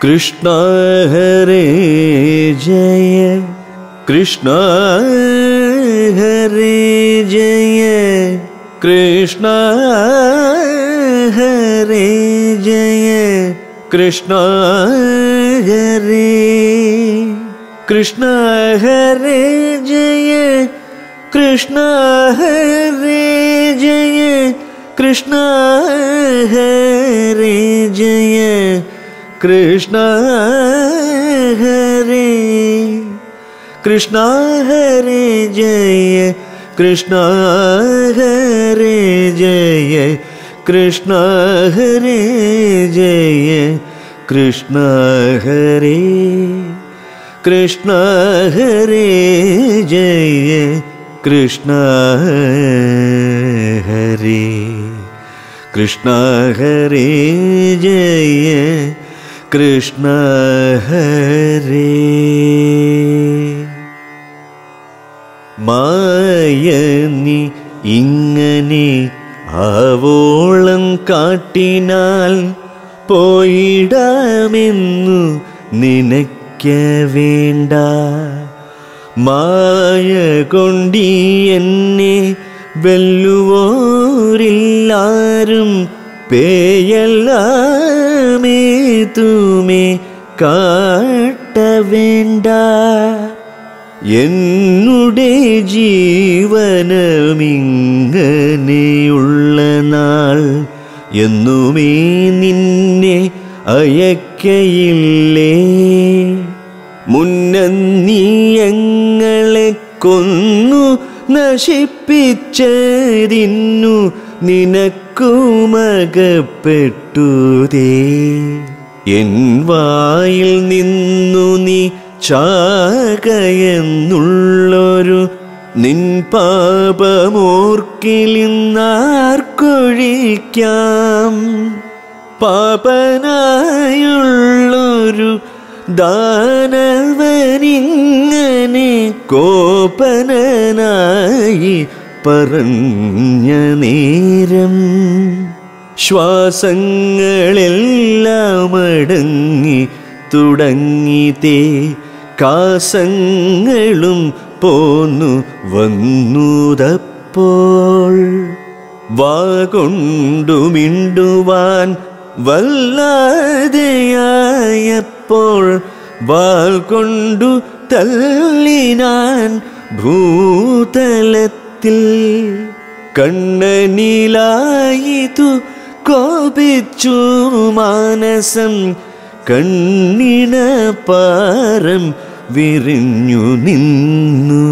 കൃഷ്ണ ഹരേ ജയ കൃഷ്ണ ഹരേ ജയ കൃഷ്ണ ഹരേ ജയ കൃഷ്ണ ഹരേ കൃഷ്ണ ഹരേ ജയ കൃഷ്ണ ഹരേ ജയ കൃഷ്ണ ഹരേ ജയ കൃഷ്ണ ഹരേ കൃഷ്ണ ഹരേ ജയ കൃഷ്ണ ഹരേ ജയ കൃഷ്ണ ഹരേ ജയ കൃഷ്ണ ഹരേ കൃഷ്ണ ഹരേ ജയ കൃഷ്ണ ഹരേ കൃഷ്ണ ഹരേ ജയ കൃഷ്ണ ഹരേ മായനി ഇങ്ങനെ ആവോളം കാട്ടിനാൽ പോയിടാമെന്നു നിനയ്ക്ക വേണ്ട മായ കൊണ്ടി എന്നെ വെല്ലുവോരില്ലാരും പേയല്ലാമേ തൂമേ കാട്ട വേണ്ട എന്നുടെ ജീവനമിങ്ങനെയുള്ള നാൾ എന്നുമേ നിന്നെ അയക്കയില്ലേ മുന്നീയങ്ങളെ കൊന്നു നശിപ്പിച്ചതിന്നു നിനക്കുമകപ്പെട്ടുതേ എൻ വായിൽ നിന്നു നീ ചാകയെന്നുള്ളൊരു നിൻ പാപമോർക്കിലിന്നാർക്കൊഴിക്കാം പാപനായുള്ളൊരു ദാനവനിങ്ങനെ കോപനനായി പറഞ്ഞ നേരം ശ്വാസങ്ങളെല്ലാം അടങ്ങി തുടങ്ങിതേ കാസങ്ങളും പോന്നു വന്നുതപ്പോൾ വാകൊണ്ടു മിണ്ടുവാൻ വല്ലാതെയായപ്പോൾ വാൽ കൊണ്ടു തള്ളിനാൻ ഭൂതലത്തിൽ കണ്ണനിലായിതു കോപിച്ചു മാനസം കണ്ണിണ പാരം വിരിഞ്ഞു നിന്നു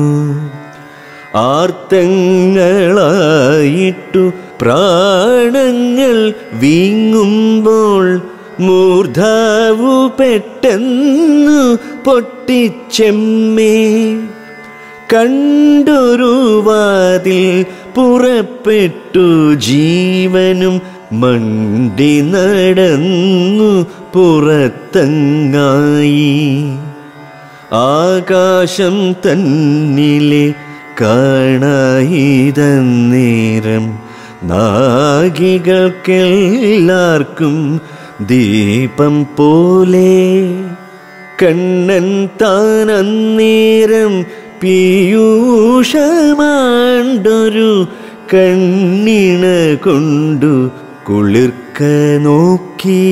ആർത്തങ്ങളായിട്ടു പ്രാണങ്ങൾ വീങ്ങുമ്പോൾ മൂർധാവു പെട്ടെന്നു പൊട്ടിച്ചെമ്മേ കണ്ടൊരു വാതിൽ പുറപ്പെട്ടു ജീവനും മണ്ടി നടന്നു പുറത്തങ്ങായി ആകാശം തന്നിലെ കാണായിതന്നേരം നാഗികൾക്കെല്ലാവർക്കും ദീപം പോലെ കണ്ണൻ താനന്നേരം പീയൂഷമാണ്ടൊരു കണ്ണിണ കൊണ്ടു കുളിർക്ക നോക്കി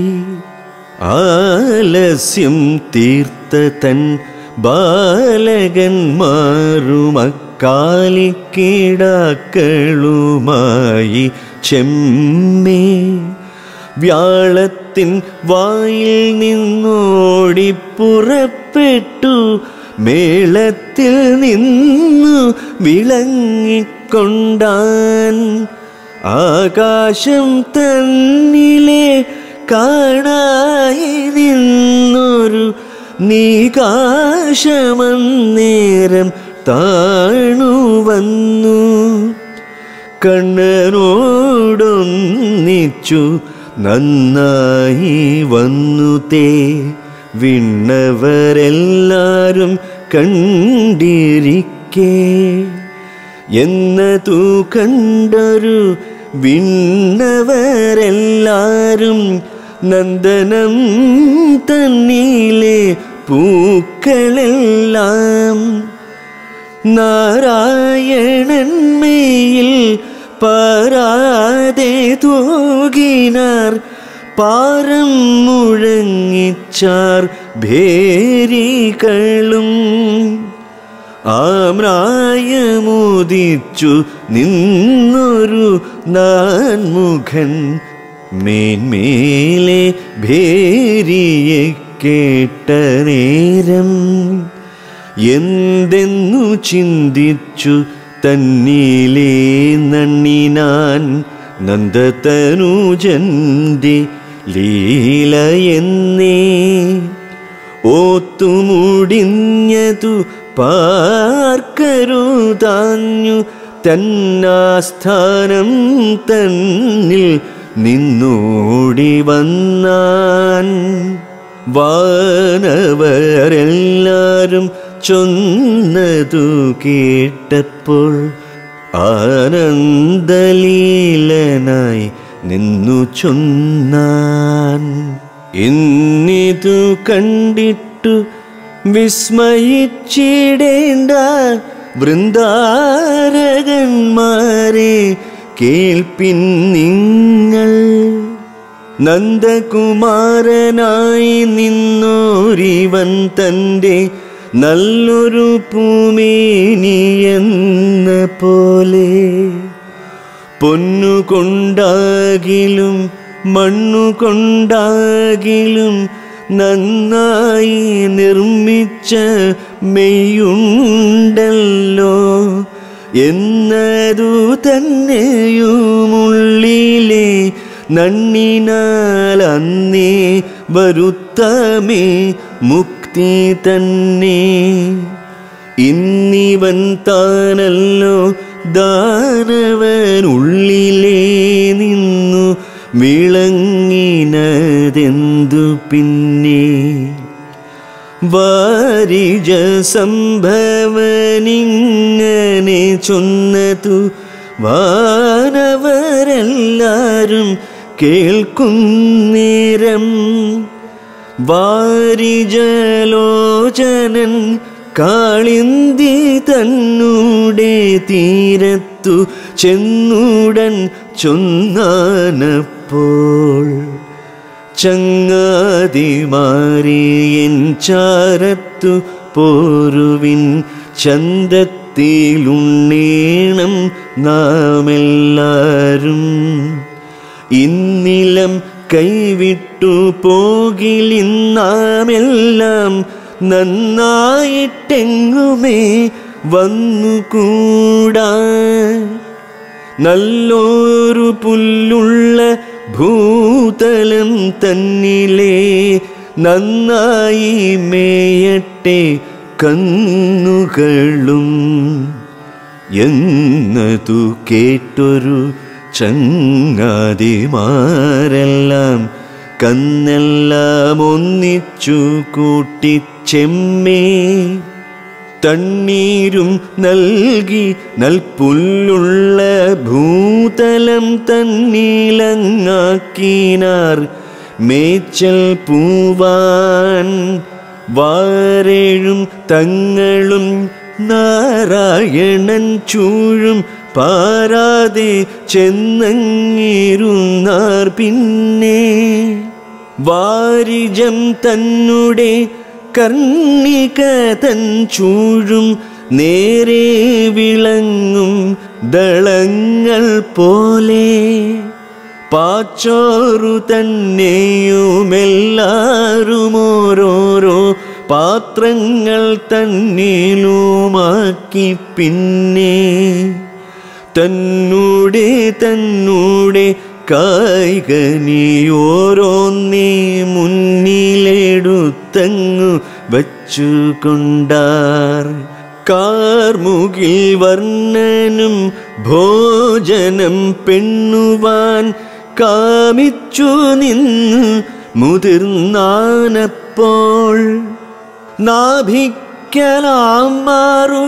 ആലസ്യം തീർത്ത തൻ ബാലകന്മാരുമക്കാലിക്കിടാക്കളുമായി ചെമ്മേ വ്യാളത്തിൻ വായിൽ നിന്നോടി പുറപ്പെട്ടു മേളത്തിൽ നിന്നു വിളങ്ങിക്കൊണ്ടാൻ ആകാശം തന്നിലെ കാണായി നിന്നൊരു നീകാശമന്നേരം താണു വന്നു കണ്ണനോടൊന്നിച്ചു നന്നായി വന്നു തേ വിണ്ണവരെല്ലാരും കണ്ടിരിക്കേ എന്നതു കണ്ടൊരു വിണ്ണവരെല്ലാരും നന്ദനം തന്നിലെ പൂക്കളെല്ലാം നാരായണന്മയിൽ പാരാതെ തൂകിനാർ പാരം മുഴങ്ങിച്ചാർ ഭേരികളും ആമ്രായമോദിച്ചു നിന്നൊരു നാൻമുഖൻ മേന്മേലെ ഭേരിയെ കേട്ട നേരം എന്തെന്നു ചിന്തിച്ചു തന്നിലേ നണ്ണിനാൻ നന്ദതനൂജന്റെ ലീലയെന്നേ ഓത്തുമുടിഞ്ഞതു പാർക്കരുതാഞ്ഞു തന്നാസ്ഥാനം തന്നിൽ നിന്നോടി വന്നാൻ വാനവരെല്ലാരും ചൊന്നതു കേട്ടപ്പോൾ ആനന്ദലീലനായി നിന്നു ചൊന്നാൻ എന്നിതു കണ്ടിട്ടു വിസ്മയിച്ചിടേണ്ട വൃന്ദാരകന്മാരെ കേൾപ്പിൻ നിങ്ങൾ നന്ദകുമാരനായി നിന്നോരിവൻ തൻ്റെ നല്ലൊരു പൂമേനിയെന്ന പോലെ പൊന്നുകൊണ്ടാകിലും മണ്ണുകൊണ്ടാകിലും നന്നായി നിർമ്മിച്ച മെയ്യുണ്ടല്ലോ എന്നതു തന്നെയുമുള്ളിലെ നണ്ണിനാൽ അന്നേ വരുത്തമേ മുക്തി തന്നെ ഇന്നിവൻ താനല്ലോ ദാനവനുള്ളിലേ നിന്നു വിളങ്ങിനതെന്തു പിന്നെ വാരിജ സംഭവനിങ്ങനെ ചൊന്നതു വാനവരെല്ലാരും കേൾക്കുന്നേരം വാരിജലോചനൻ കാളിന്തി തന്നൂടെ തീരത്തു ചെന്നുടൻ ചൊന്നാനപ്പോൾ ചങ്ങാതിമാരിയൻ ചാരത്തു പോരുവിൻ ചന്തത്തിലുണ്ണീണം നാമെല്ലാരും ഇന്നിലം കൈവിട്ടു പോകിലിന്നാമെല്ലാം നന്നായിട്ടെങ്ങുമേ വന്നുകൂടാ നല്ലൊരു പുല്ലുള്ള ഭൂതലം തന്നിലേ നന്നായി മേയട്ടെ കന്നുകളും എന്നതു കേട്ടൊരു ചങ്ങാതിമാരെല്ലാം കന്നെല്ലാം ഒന്നിച്ചു കൂട്ടിച്ചെമ്മേ തണ്ണീരും നൽകി നൽപുല്ലുള്ള ഭൂതലം തന്നീലങ്ങാക്കിനാർ മേച്ചൽ പൂവാൻ വാരേഴും തങ്ങളും നാരായണൻ ചൂഴും പാരാതെ ചെന്നങ്ങിരുന്നാർ പിന്നെ വാരിജം തന്നുടെ കർണിക തൻ ചൂഴും നേരെ വിളങ്ങും ദളങ്ങൾ പോലെ പാച്ചോറു തന്നെയുമെല്ലാരും ഓരോരോ പാത്രങ്ങൾ തന്നിലുമാക്കി പിന്നെ തന്നൂടെ തന്നൂടെ കായികനി ഓരോന്നേ മുന്നിലെടുത്തങ്ങു വച്ചു കൊണ്ടാർ കാർമുകിൽ വർണ്ണനും ഭോജനം പെണ്ണുവാൻ കാമിച്ചു നിന്ന് മുതിർന്നാനപ്പോൾ നാഭിക്കലാം മാറു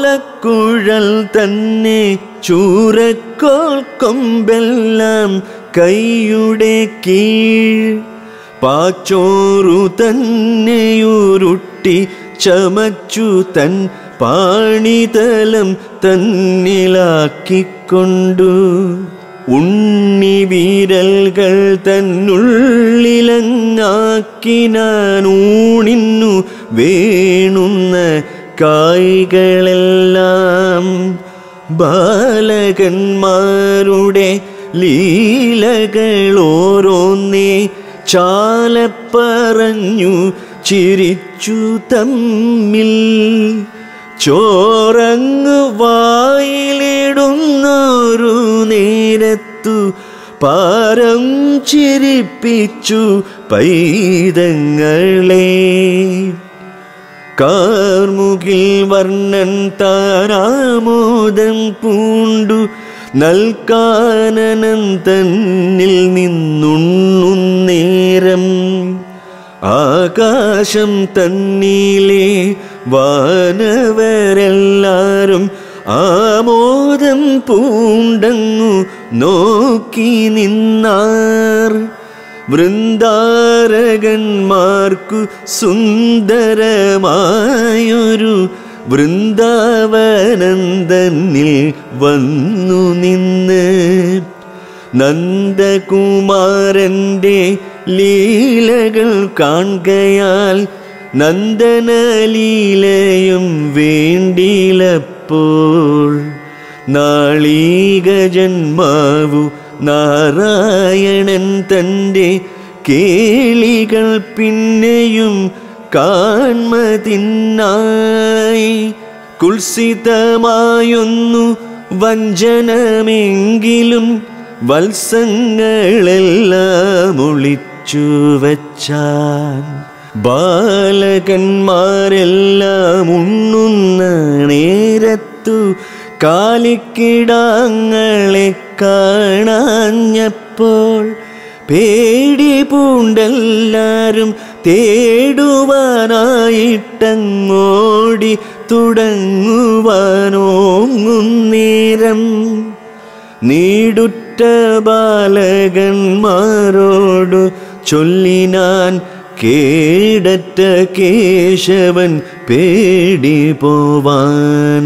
കോലക്കുഴൽ തന്നെ ചൂരക്കോൽ കൊമ്പെല്ലാം കൈയുടെ കീഴ് പാച്ചോറു തന്നെയുരുട്ടി ചമച്ചു തൻ പാണിതലം തന്നിലാക്കിക്കൊണ്ടു ഉണ്ണി വീരൽകൾ തന്നുള്ളിലങ്ങാക്കിനാനൂണിന്നു വേണുന്ന കായ്കളെല്ലാം ബാലകന്മാരുടെ ലീലകളോരോന്നേ ചാലപ്പറഞ്ഞു ചിരിച്ചു തമ്മിൽ ചോറങ്ങ് വായിലിടുന്നൊരു നേരത്തു പാരം ചിരിപ്പിച്ചു പൈതങ്ങളെ കാർമുകിൽ വർണ്ണൻ താരാമോദം പൂണ്ടു നൽകാനനം തന്നിൽ നിന്നുണ്ണുന്നേരം ആകാശം തന്നീലേ വാനവരെല്ലാരും ആമോദം പൂണ്ടങ്ങു നോക്കി നിന്നാർ വൃന്ദാരകന്മാർക്കു സുന്ദരമായൊരു വൃന്ദാവനന്ദനിൽ വന്നു നിന്ന് നന്ദകുമാരൻ്റെ ലീലകൾ കാണുകയാൽ നന്ദനലീലയും വേണ്ടിലപ്പോൾ നാളീക ജന്മാവു നാരായണൻ തൻ്റെ കേളികൾ പിന്നെയും കാൺമതിന്നായി കുൽസിതമായൊന്നു വഞ്ചനമെങ്കിലും വത്സങ്ങളെല്ലാം ഒളിച്ചു വച്ചാൻ ബാലകന്മാരെല്ലാം ഉണ്ണുന്ന നേരത്തു കാലിക്കിടാങ്ങളെ കാണാഞ്ഞപ്പോൾ പേടി പൂണ്ടെല്ലാരും തേടുവാനായിട്ടങ്ങോടി തുടങ്ങുവാനോങ്ങുന്നേരം നീടുറ്റ ബാലകന്മാരോടു ചൊല്ലിനാൻ കേടറ്റ കേശവൻ പേടി പോവാൻ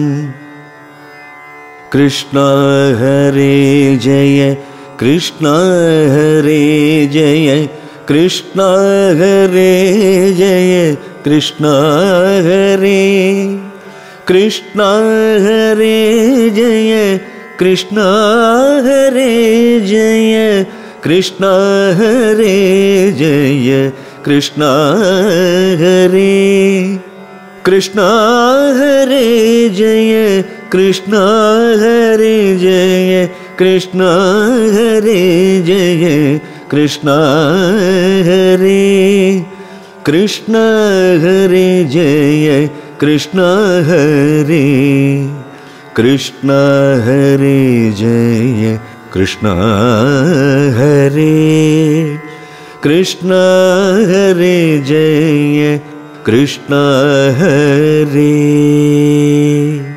കൃഷ്ണ ഹരേ ജയ കൃഷ്ണ ഹരേ ജയ കൃഷ്ണ ഹരേ ജയ കൃഷ്ണ ഹരേ കൃഷ്ണ ഹരേ ജയ കൃഷ്ണ ഹരേ ജയ കൃഷ്ണ ഹരേ ജയ കൃഷ്ണ ഹരേ കൃഷ്ണ ഹരേ ജയ കൃഷ്ണ ഹരേ ജയ കൃഷ്ണ ഹരേ ജയ കൃഷ്ണ ഹരേ കൃഷ്ണ ഹരേ ജയ കൃഷ്ണ ഹരേ കൃഷ്ണ ഹരേ ജയ കൃഷ്ണ ഹരേ കൃഷ്ണ ഹരേ ജയ കൃഷ്ണ ഹരേ